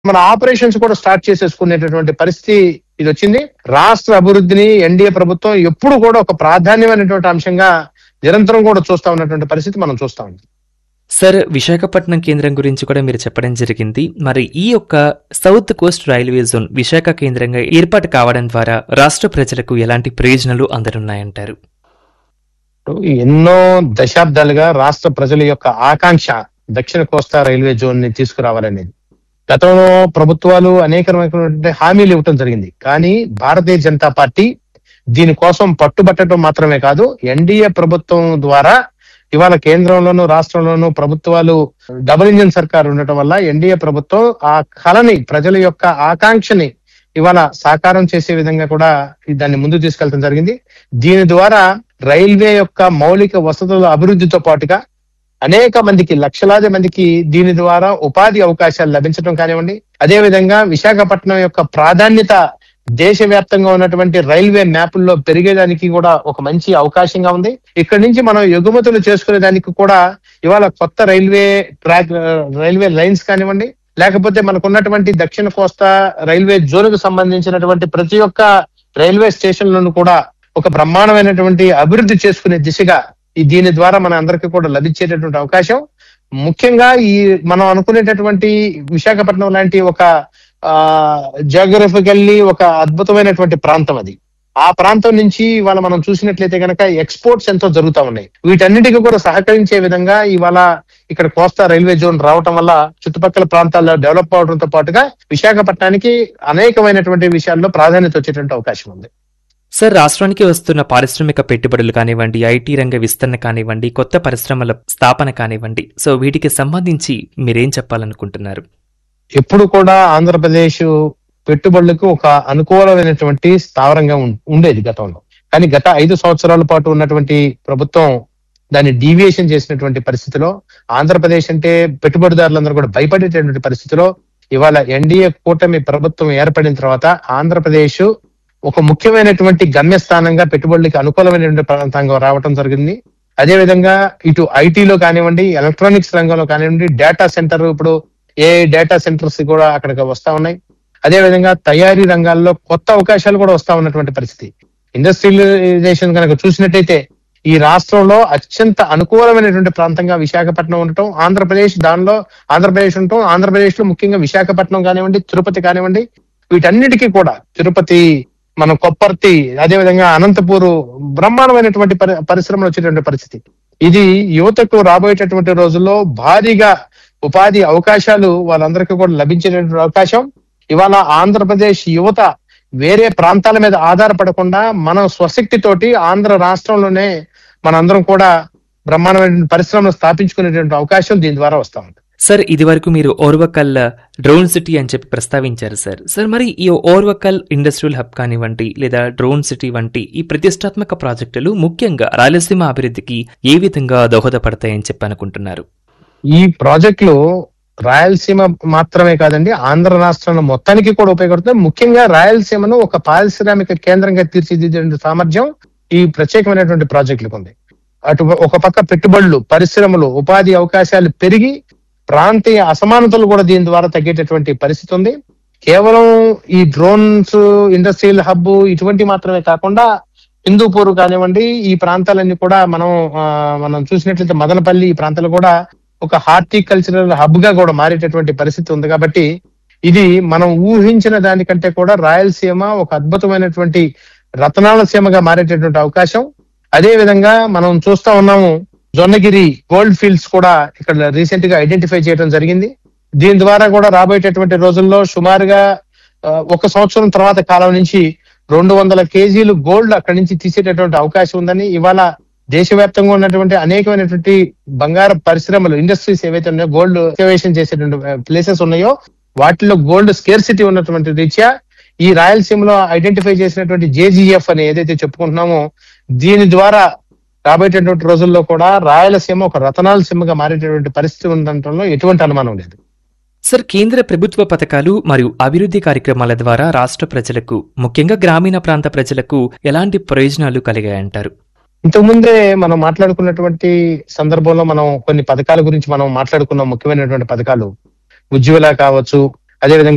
మన ఆపరేషన్స్ కూడా స్టార్ట్ చేసేసుకునేటటువంటి పరిస్థితి ఇది వచ్చింది రాష్ట్ర అభివృద్ధిని ఎన్డీఏ ప్రభుత్వం ఎప్పుడు కూడా ఒక ప్రాధాన్యమైనటువంటి అంశంగా నిరంతరం కూడా చూస్తా ఉన్నటువంటి పరిస్థితి మనం చూస్తా ఉన్నాం సార్ విశాఖపట్నం కేంద్రం గురించి కూడా మీరు చెప్పడం జరిగింది మరి ఈ యొక్క south coast railway zone Visakha కేంద్రంగా ఏర్పాటు కావడం ద్వారా రాష్ట్ర ప్రజలకు ఎలాంటి ప్రయోజనాలు అందనున్నాయంటారు ఎన్నో దశాబ్దాలుగా రాష్ట్ర ప్రజల యొక్క ఆకాంక్ష దక్షిణ కోస్తా రైల్వే జోన్ ని తీసుకురావాలనేది గతంలో ప్రభుత్వాలు అనేక రకమైనటువంటి హామీలు ఇవ్వటం జరిగింది కానీ భారతీయ జనతా పార్టీ దీనికోసం పట్టుబట్టడం మాత్రమే కాదు ఎన్డీఏ ప్రభుత్వం ద్వారా ఇవాళ కేంద్రంలోనూ రాష్ట్రంలోనూ ప్రభుత్వాలు డబుల్ ఇంజిన్ సర్కార్ ఉండటం వల్ల ఎన్డీఏ ప్రభుత్వం ఆ కళని ప్రజల యొక్క ఆకాంక్షని ఇవాళ సాకారం చేసే విధంగా కూడా దాన్ని ముందు తీసుకెళ్లడం జరిగింది దీని ద్వారా రైల్వే యొక్క మౌలిక వసతుల అభివృద్ధితో పాటుగా అనేక మందికి లక్షలాది మందికి దీని ద్వారా ఉపాధి అవకాశాలు లభించడం కానివ్వండి అదే విధంగా విశాఖపట్నం యొక్క ప్రాధాన్యత దేశవ్యాప్తంగా ఉన్నటువంటి రైల్వే మ్యాపుల్లో పెరిగేదానికి కూడా ఒక మంచి అవకాశంగా ఉంది ఇక్కడి నుంచి మనం ఎగుమతులు చేసుకునే దానికి కూడా ఇవాళ కొత్త రైల్వే ట్రాక్ రైల్వే లైన్స్ కానివ్వండి లేకపోతే మనకు ఉన్నటువంటి దక్షిణ కోస్తా రైల్వే జోన్ కు సంబంధించినటువంటి ప్రతి ఒక్క రైల్వే స్టేషన్లను కూడా ఒక బ్రహ్మాండమైనటువంటి అభివృద్ధి చేసుకునే దిశగా ఈ దీని ద్వారా మన అందరికీ కూడా లభించేటటువంటి అవకాశం ముఖ్యంగా ఈ మనం అనుకునేటటువంటి విశాఖపట్నం లాంటి ఒక ఆ జాగ్రఫికల్లీ ఒక అద్భుతమైనటువంటి ప్రాంతం అది ఆ ప్రాంతం నుంచి ఇవాళ మనం చూసినట్లయితే కనుక ఎక్స్పోర్ట్స్ ఎంతో జరుగుతా ఉన్నాయి వీటన్నిటికీ కూడా సహకరించే విధంగా ఇవాళ ఇక్కడ కోస్తా రైల్వే జోన్ రావటం వల్ల చుట్టుపక్కల ప్రాంతాల్లో డెవలప్ అవడంతో పాటుగా విశాఖపట్నానికి అనేకమైనటువంటి విషయాల్లో ప్రాధాన్యత వచ్చేటువంటి అవకాశం ఉంది సార్ రాష్ట్రానికి వస్తున్న పారిశ్రామిక పెట్టుబడులు కానివ్వండి ఐటీ రంగ విస్తరణ కానివ్వండి కొత్త పరిశ్రమల స్థాపన కానివ్వండి సో వీటికి సంబంధించి మీరేం చెప్పాలనుకుంటున్నారు ఎప్పుడు కూడా ఆంధ్రప్రదేశ్ పెట్టుబడులకు ఒక అనుకూలమైనటువంటి స్థావరంగా ఉం- ఉండేది గతంలో కానీ గత ఐదు సంవత్సరాల పాటు ఉన్నటువంటి ప్రభుత్వం దాన్ని డీవియేషన్ చేసినటువంటి పరిస్థితిలో ఆంధ్రప్రదేశ్ అంటే పెట్టుబడిదారులందరూ కూడా భయపడేటటువంటి పరిస్థితిలో ఇవాళ ఎన్డీఏ కూటమి ప్రభుత్వం ఏర్పడిన తర్వాత ఆంధ్రప్రదేశ్ ఒక ముఖ్యమైనటువంటి గమ్యస్థానంగా పెట్టుబడులకి అనుకూలమైనటువంటి ప్రాంతంగా రావటం జరిగింది అదే విధంగా ఇటు ఐటీలో కానివ్వండి ఎలక్ట్రానిక్స్ రంగంలో కానివ్వండి డేటా సెంటర్ ఇప్పుడు ఏ డేటా సెంటర్స్ కూడా అక్కడికి వస్తా ఉన్నాయి అదే విధంగా తయారీ రంగాల్లో కొత్త అవకాశాలు కూడా వస్తా ఉన్నటువంటి పరిస్థితి ఇండస్ట్రియలైజేషన్ కనుక చూసినట్టయితే ఈ రాష్ట్రంలో అత్యంత అనుకూలమైనటువంటి ప్రాంతంగా విశాఖపట్నం ఉండటం ఆంధ్రప్రదేశ్ దానిలో ఆంధ్రప్రదేశ్ ఉండటం ఆంధ్రప్రదేశ్ లో ముఖ్యంగా విశాఖపట్నం కానివ్వండి తిరుపతి కానివ్వండి వీటన్నిటికీ కూడా తిరుపతి మన కొప్పర్తి అదే విధంగా అనంతపూర్ బ్రహ్మాండమైనటువంటి పరి పరిశ్రమలు వచ్చేటువంటి పరిస్థితి ఇది యువతకు రాబోయేటటువంటి రోజుల్లో భారీగా ఉపాధి అవకాశాలు వాళ్ళందరికీ కూడా లభించేటటువంటి అవకాశం ఇవాళ ఆంధ్రప్రదేశ్ యువత వేరే ప్రాంతాల మీద ఆధారపడకుండా మనం స్వశక్తి తోటి ఆంధ్ర రాష్ట్రంలోనే మనందరం కూడా బ్రహ్మాండమైన పరిశ్రమలు స్థాపించుకునేటువంటి అవకాశం దీని ద్వారా వస్తా ఉంది సార్ ఇదివరకు మీరు ఓర్వకల్ డ్రోన్ సిటీ అని చెప్పి ప్రస్తావించారు సార్ సార్ మరి ఈ ఓర్వకల్ ఇండస్ట్రియల్ హబ్ కానివ్వండి లేదా డ్రోన్ సిటీ వంటి ఈ ప్రతిష్టాత్మక ప్రాజెక్టులు ముఖ్యంగా రాయలసీమ అభివృద్ధికి ఏ విధంగా దోహదపడతాయని చెప్పి అనుకుంటున్నారు ఈ ప్రాజెక్టులు రాయలసీమ మాత్రమే కాదండి ఆంధ్ర రాష్ట్రంలో మొత్తానికి కూడా ఉపయోగపడుతుంది ముఖ్యంగా రాయలసీమను ఒక పారిశ్రామిక కేంద్రంగా తీర్చిదిద్దే సామర్థ్యం ఈ ప్రత్యేకమైనటువంటి ప్రాజెక్టులకు ఉంది అటు ఒక పక్క పెట్టుబడులు పరిశ్రమలు ఉపాధి అవకాశాలు పెరిగి ప్రాంతీయ అసమానతలు కూడా దీని ద్వారా తగ్గేటటువంటి పరిస్థితి ఉంది కేవలం ఈ డ్రోన్స్ ఇండస్ట్రియల్ హబ్ ఇటువంటి మాత్రమే కాకుండా హిందూపూర్ కానివ్వండి ఈ ప్రాంతాలన్నీ కూడా మనం ఆ, మనం చూసినట్లయితే మదనపల్లి ఈ ప్రాంతాలు కూడా ఒక హార్టికల్చరల్ హబ్ గా కూడా మారేటటువంటి పరిస్థితి ఉంది కాబట్టి ఇది మనం ఊహించిన దానికంటే కూడా రాయలసీమ ఒక అద్భుతమైనటువంటి రతనాల సీమగా మారేటటువంటి అవకాశం అదే విధంగా మనం చూస్తా ఉన్నాము జొన్నగిరి గోల్డ్ ఫీల్డ్స్ కూడా ఇక్కడ రీసెంట్ గా ఐడెంటిఫై చేయడం జరిగింది దీని ద్వారా కూడా రాబోయేటటువంటి రోజుల్లో సుమారుగా ఆ, ఒక సంవత్సరం తర్వాత కాలం నుంచి రెండు వందల కేజీలు గోల్డ్ అక్కడి నుంచి తీసేటటువంటి అవకాశం ఉందని ఇవాళ దేశవ్యాప్తంగా ఉన్నటువంటి అనేకమైనటువంటి బంగారం పరిశ్రమలు ఇండస్ట్రీస్ ఏవైతే ఉన్నాయో గోల్డ్ ఎక్స్కవేషన్ చేసేటువంటి ప్లేసెస్ ఉన్నాయో వాటిలో గోల్డ్ స్కేర్సిటీ ఉన్నటువంటి రీత్యా ఈ రాయలసీమలో ఐడెంటిఫై చేసినటువంటి జేజీఎఫ్ అని ఏదైతే చెప్పుకుంటున్నామో దీని ద్వారా రాబోయేటటువంటి రోజుల్లో కూడా రాయలసీమ ఒక రతనాల సీమగా మారేటటువంటి పరిస్థితి ఉండటంలో ఎటువంటి అనుమానం లేదు సార్ కేంద్ర ప్రభుత్వ పథకాలు మరియు అభివృద్ధి కార్యక్రమాల ద్వారా రాష్ట్ర ప్రజలకు ముఖ్యంగా గ్రామీణ ప్రాంత ప్రజలకు ఎలాంటి ప్రయోజనాలు కలిగాయంటారు ఇంతకుముందే మనం మాట్లాడుకున్నటువంటి సందర్భంలో మనం కొన్ని పథకాల గురించి మనం మాట్లాడుకున్నాం ముఖ్యమైనటువంటి పథకాలు ఉజ్వల కావచ్చు అదేవిధంగా